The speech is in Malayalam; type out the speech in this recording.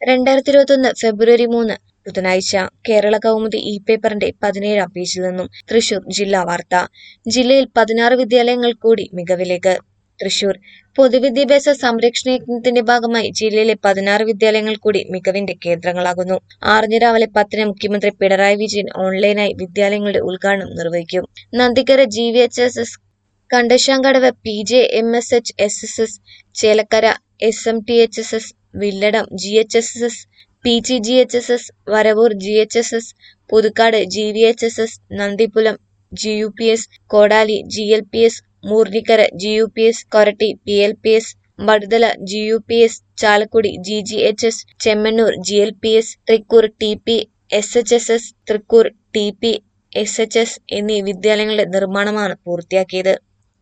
രണ്ടായിരത്തി ഇരുപത്തൊന്ന് ഫെബ്രുവരി മൂന്ന് ബുധനാഴ്ച കേരള കൗമുദി ഇ പേപ്പറിന്റെ പതിനേഴാം പേജിൽ നിന്നും തൃശൂർ ജില്ലാ വാർത്ത ജില്ലയിൽ പതിനാറ് വിദ്യാലയങ്ങൾ കൂടി മികവിലേക്ക് തൃശൂർ പൊതുവിദ്യാഭ്യാസ സംരക്ഷണ യജ്ഞത്തിന്റെ ഭാഗമായി ജില്ലയിലെ പതിനാറ് വിദ്യാലയങ്ങൾ കൂടി മികവിന്റെ കേന്ദ്രങ്ങളാകുന്നു ആറിന് രാവിലെ പത്തിന് മുഖ്യമന്ത്രി പിണറായി വിജയൻ ഓൺലൈനായി വിദ്യാലയങ്ങളുടെ ഉദ്ഘാടനം നിർവഹിക്കും Nandikkara G V H S S Kandassankadavu P J M S H S S S Chelakkara S M T H S S Villadam G H S S S P G G H S S Varavoor G H S S Puthukkad G V H S S Nandipulam G U P S Kodali G L P S Moornikkara G U P S Koratty P L P S Vaduthala G U P S Chalakudy G G H S Chemmanur G L P S Thrikkur T P S H S S Thrikkur T P S H S എന്നീ വിദ്യാലയങ്ങളുടെ നിർമ്മാണമാണ് പൂർത്തിയാക്കിയത്